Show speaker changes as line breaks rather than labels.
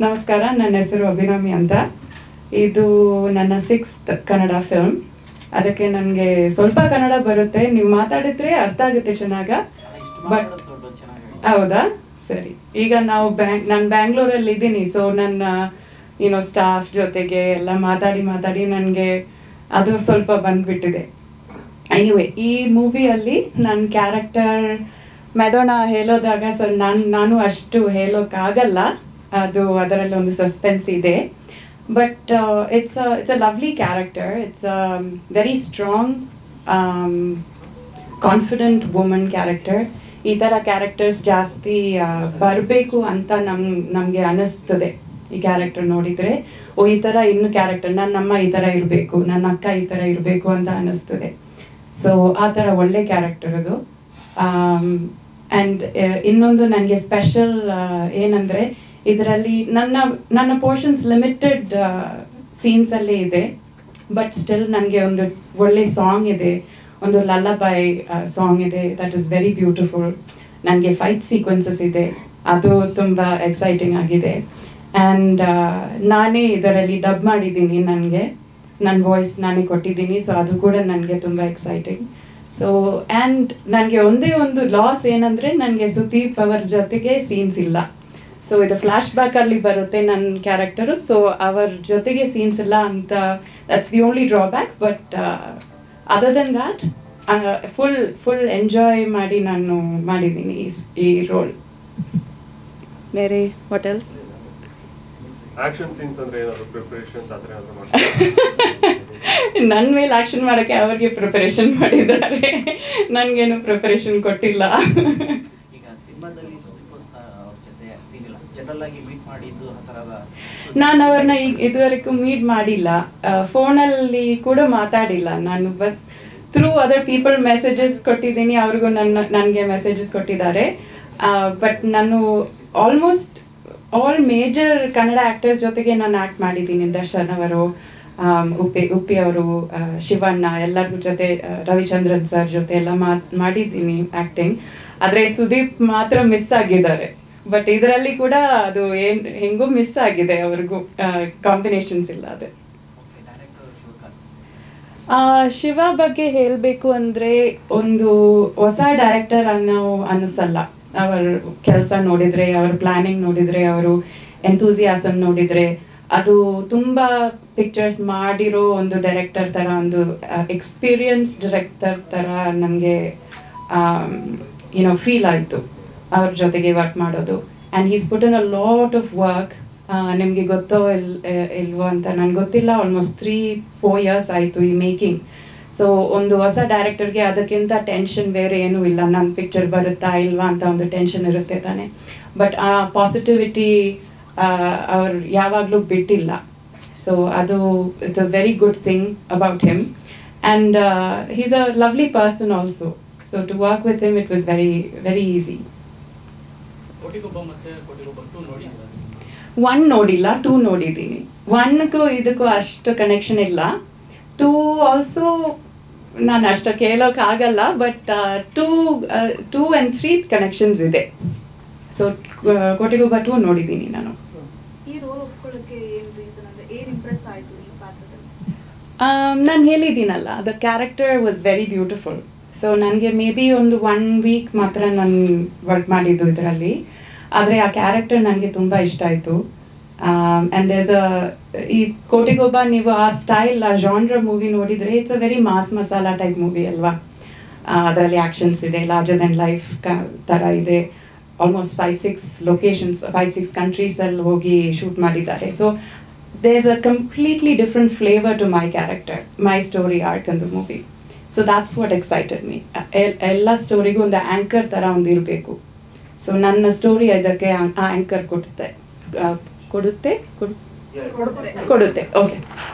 ನಮಸ್ಕಾರ ನನ್ನ ಹೆಸರು ಅಭಿರಾಮಿ ಅಂತ ಇದು ನನ್ನ ಸಿಕ್ಸ್ತ್ ಕನ್ನಡ ಫಿಲ್ಮ್ ಅದಕ್ಕೆ ನನಗೆ ಸ್ವಲ್ಪ ಕನ್ನಡ ಬರುತ್ತೆ ನೀವು ಮಾತಾಡಿದ್ರೆ ಅರ್ಥ ಆಗುತ್ತೆ ಚೆನ್ನಾಗ ಬಟ್ ಹೌದಾ ಸರಿ ಈಗ ನಾವು ಬ್ಯಾಂಕ್ ನಾನು ಬ್ಯಾಂಗ್ಳೂರಲ್ಲಿ ಇದ್ದೀನಿ ಸೊ ನನ್ನ ಏನೋ ಸ್ಟಾಫ್ ಜೊತೆಗೆ ಎಲ್ಲ ಮಾತಾಡಿ ಮಾತಾಡಿ ನನಗೆ ಅದು ಸ್ವಲ್ಪ ಬಂದ್ಬಿಟ್ಟಿದೆ ಎನಿವೆ ಈ ಮೂವಿಯಲ್ಲಿ ನನ್ನ ಕ್ಯಾರೆಕ್ಟರ್ ಮೆಡೋಣ ಹೇಳೋದಾಗ ಸೊ ನಾನು ನಾನು ಅಷ್ಟು ಹೇಳೋಕ್ಕಾಗಲ್ಲ ಅದು ಅದರಲ್ಲಿ ಒಂದು ಸಸ್ಪೆನ್ಸ್ ಇದೆ but it's it's a lovely character it's very strong confident woman character ಈ ಥರ ಕ್ಯಾರೆಕ್ಟರ್ಸ್ ಜಾಸ್ತಿ ಬರಬೇಕು ಅಂತ ನಮ್ ನಮಗೆ ಅನ್ನಿಸ್ತದೆ ಈ ಕ್ಯಾರೆಕ್ಟರ್ ನೋಡಿದರೆ ಓ ಈ ಥರ ಇನ್ನು ಕ್ಯಾರೆಕ್ಟರ್ ನನ್ನ ಅಮ್ಮ ಈ ಥರ ಇರಬೇಕು ನನ್ನ ಅಕ್ಕ ಈ ಥರ ಇರಬೇಕು ಅಂತ ಅನ್ನಿಸ್ತದೆ ಸೊ ಆ ಥರ ಒಳ್ಳೆ ಕ್ಯಾರೆಕ್ಟರ್ ಅದು ಆ್ಯಂಡ್ ಇನ್ನೊಂದು ನನಗೆ ಸ್ಪೆಷಲ್ ಏನಂದರೆ ಇದರಲ್ಲಿ ನನ್ನ ನನ್ನ ಪೋರ್ಷನ್ಸ್ ಲಿಮಿಟೆಡ್ ಸೀನ್ಸಲ್ಲೇ ಇದೆ ಬಟ್ ಸ್ಟಿಲ್ ನನಗೆ ಒಂದು ಒಳ್ಳೆ ಸಾಂಗ್ ಇದೆ ಒಂದು ಲಲ್ಲಬಾಯ್ ಸಾಂಗ್ ಇದೆ ದಟ್ ಇಸ್ ವೆರಿ ಬ್ಯೂಟಿಫುಲ್ ನನಗೆ ಫೈಟ್ ಸೀಕ್ವೆನ್ಸಸ್ ಇದೆ ಅದು ತುಂಬ ಎಕ್ಸೈಟಿಂಗ್ ಆಗಿದೆ ಆ್ಯಂಡ್ ನಾನೇ ಇದರಲ್ಲಿ ಡಬ್ ಮಾಡಿದ್ದೀನಿ ನನಗೆ ನನ್ನ ವಾಯ್ಸ್ ನಾನೇ ಕೊಟ್ಟಿದ್ದೀನಿ ಸೊ ಅದು ಕೂಡ ನನಗೆ ತುಂಬ ಎಕ್ಸೈಟಿಂಗ್ ಸೊ ಆ್ಯಂಡ್ ನನಗೆ ಒಂದೇ ಒಂದು ಲಾಸ್ ಏನಂದರೆ ನನಗೆ ಸುದೀಪ್ ಅವರ ಜೊತೆಗೆ ಸೀನ್ಸ್ ಇಲ್ಲ ಸೊ ಇದು ಫ್ಲ್ಯಾಶ್ ಬ್ಯಾಕಲ್ಲಿ ಬರುತ್ತೆ ನನ್ನ ಕ್ಯಾರೆಕ್ಟರು ಸೊ ಅವರ ಜೊತೆಗೆ ಸೀನ್ಸ್ ಇಲ್ಲ ಅಂತ that's the only drawback but other then that full full enjoy ಮಾಡಿ ನಾನು ಮಾಡಿದ್ದೀನಿ ಈ ರೋಲ್ ಬೇರೆ ವಾಟ್ ಎಲ್ಸ್
ಆಕ್ಷನ್ ಸೀನ್ಸ್ ಅಂದ್ರೆ ಏನಾದ್ರು ಪ್ರಿಪರೇಷನ್ಸ್ ಆ ಥರ ಏನಾದ್ರು ಮಾಡ್ತೀರಾ
ನನ್ನ ಮೇಲೆ ಆಕ್ಷನ್ ಮಾಡೋಕ್ಕೆ ಅವ್ರಿಗೆ ಪ್ರಿಪರೇಷನ್ ಮಾಡಿದ್ದಾರೆ ನನಗೇನು ಪ್ರಿಪರೇಷನ್ ಕೊಟ್ಟಿಲ್ಲ
ಈಗ ಸಿನಿಮಾದಲ್ಲಿ ಸುದೀಪ್ ಸ- ಅವ್ರ ಜೊತೆ ಸೀನ್ ಇಲ್ಲ ಜನರಲ್ ಆಗಿ ಮೀಟ್ ಮಾಡಿದ್ದು ಆ ಥರದ
ನಾನು ಅವ್ರನ್ನ ಈಗ ಇದುವರೆಗೂ ಮೀಟ್ ಮಾಡಿಲ್ಲ ಫೋನಲ್ಲಿ ಕೂಡ ಮಾತಾಡಿಲ್ಲ ನಾನು but through other people messages ಕೊಟ್ಟಿದ್ದೀನಿ ಅವ್ರಿಗೂ ನನ್ನ ನನಗೆ ಮೆಸೇಜಸ್ ಕೊಟ್ಟಿದ್ದಾರೆ ಬಟ್ ನಾನು almost all major Kannada actors ಜೊತೆಗೆ ನಾನು ಆ್ಯಕ್ಟ್ ಮಾಡಿದ್ದೀನಿ ದರ್ಶನ್ ಅವರು ಆಮ್, ಉಪ್ಪಿ ಉಪ್ಪಿ ಅವರು ಆ, ಶಿವಣ್ಣ ಎಲ್ಲರಿಗೂ ಜೊತೆ ಆ, ರವಿಚಂದ್ರನ್ ಸರ್ ಜೊತೆ ಎಲ್ಲ ಮಾತ್ ಮಾಡಿದ್ದೀನಿ ಆ್ಯಕ್ಟಿಂಗ್ ಆದರೆ ಸುದೀಪ್ ಮಾತ್ರ ಮಿಸ್ ಆಗಿದ್ದಾರೆ ಬಟ್ ಇದರಲ್ಲಿ ಕೂಡ ಅದು ಏನ್ ಹೆಂಗೂ ಮಿಸ್ ಆಗಿದೆ ಅವ್ರಿಗೂ ಕಾಂಬಿನೇಷನ್ಸ್ ಇಲ್ಲ ಅದು
ಡೈರೆಕ್ಟರ್ ಶಿವಕಾಂತ್
ಆ, ಶಿವ ಬಗ್ಗೆ ಹೇಳಬೇಕು ಅಂದರೆ ಒಂದು ಹೊಸ ಡೈರೆಕ್ಟರ್ ಅನ್ನೋ ಅನ್ನಿಸಲ್ಲ ಅವರ ಕೆಲಸ ನೋಡಿದರೆ ಅವರ ಪ್ಲಾನಿಂಗ್ ನೋಡಿದರೆ ಅವರು ಎಂತೂಸಿಯಾಸಮ್ ನೋಡಿದರೆ ಅದು ತುಂಬ ಪಿಕ್ಚರ್ಸ್ ಮಾಡಿರೋ ಒಂದು ಡೈರೆಕ್ಟರ್ ಥರ ಒಂದು ಎಕ್ಸ್ಪೀರಿಯನ್ಸ್ ಡೈರೆಕ್ಟರ್ ಥರ ನನಗೆ ಏನೋ ಫೀಲ್ ಆಯಿತು ಅವ್ರ ಜೊತೆಗೆ ವರ್ಕ್ ಮಾಡೋದು and he's put in a lot of work ನಿಮಗೆ ಗೊತ್ತೋ ಇಲ್ ಇಲ್ವೋ ಅಂತ ನನಗೆ ಗೊತ್ತಿಲ್ಲ ಆಲ್ಮೋಸ್ಟ್ ತ್ರೀ ಫೋರ್ ಇಯರ್ಸ್ ಆಯಿತು ಈ ಮೇಕಿಂಗ್ ಸೊ ಒಂದು ಹೊಸ ಡೈರೆಕ್ಟರ್ಗೆ ಅದಕ್ಕಿಂತ ಟೆನ್ಷನ್ ಬೇರೆ ಏನೂ ಇಲ್ಲ ನನ್ನ ಪಿಕ್ಚರ್ ಬರುತ್ತಾ ಇಲ್ವಾ ಅಂತ ಒಂದು ಟೆನ್ಷನ್ ಇರುತ್ತೆ ತಾನೆ ಬಟ್ ಆ ಪಾಸಿಟಿವಿಟಿ ಅವ್ರು ಯಾವಾಗಲೂ ಬಿಟ್ಟಿಲ್ಲ ಸೊ ಅದು it's a very good thing about him and he's a lovely person also so to work with him it was very very easy
Kotigobba ಮತ್ತೆ ಕೋಟಿಗೊಬ್ಬ ಟು ನೋಡಿದ್ದೀರಾ
ಒನ್ ನೋಡಿಲ್ಲ ಟೂ ನೋಡಿದ್ದೀನಿ ಒನ್ಗೂ ಇದಕ್ಕೂ ಅಷ್ಟು ಕನೆಕ್ಷನ್ ಇಲ್ಲ ಟೂ ಆಲ್ಸೋ ನಾನು ಅಷ್ಟು ಕೇಳೋಕ್ಕಾಗಲ್ಲ but two two and three connections ಇದೆ ಸೊ ಕೋಟಿಗೊಬ್ಬ ಟೂ ನೋಡಿದ್ದೀನಿ ನಾನು
ಈ ರೋಲ್ ಒಪ್ಕೊಳ್ಳೋಕೆ ಏನ್ ರೀಸನ್ ಅಂದ್ರೆ ಏನ್ ಇಂಪ್ರೆಸ್ ಆಯ್ತು ಈ ಪಾತ್ರದಲ್ಲಿ
ನಾನು ಹೇಳಿದ್ದೀನಲ್ಲ the character was very beautiful so ನನಗೆ ಮೇ ಬಿ ಒಂದು ಒನ್ ವೀಕ್ ಮಾತ್ರ ನಾನು ವರ್ಕ್ ಮಾಡಿದ್ದು ಇದರಲ್ಲಿ ಆದರೆ ಆ ಕ್ಯಾರೆಕ್ಟರ್ ನನಗೆ ತುಂಬ ಇಷ್ಟ ಆಯಿತು ಆ್ಯಂಡ್ ದೇಸ್ ಅ ಈ ಕೋಟಿಗೊಬ್ಬ ನೀವು ಆ ಸ್ಟೈಲ್ ಆ ಜಾನ್ರ ಮೂವಿ ನೋಡಿದರೆ it's a very mass masala type movie ಅಲ್ವಾ ಅದರಲ್ಲಿ ಆ್ಯಕ್ಷನ್ಸ್ ಇದೆ ಲಾರ್ಜರ್ ದೆನ್ ಲೈಫ್ ಕ ಥರ ಇದೆ almost five six locations five six ಕಂಟ್ರೀಸಲ್ಲಿ ಹೋಗಿ ಶೂಟ್ ಮಾಡಿದ್ದಾರೆ so there's a completely different flavor to my character, my story arc in the movie. So that's what excited me. ಎ- ಎಲ್ಲ ಸ್ಟೋರಿಗೂ ಒಂದು ಆ್ಯಂಕರ್ ಥರ ಒಂದು ಇರಬೇಕು ಸೊ ನನ್ನ ಸ್ಟೋರಿ ಅದಕ್ಕೆ ಆ ಆ್ಯಂಕರ್ ಕೊಡುತ್ತೆ ಆ, ಕೊಡುತ್ತೆ ಕೊಡು- ಕೊಡುತ್ತೆ ಓಕೆ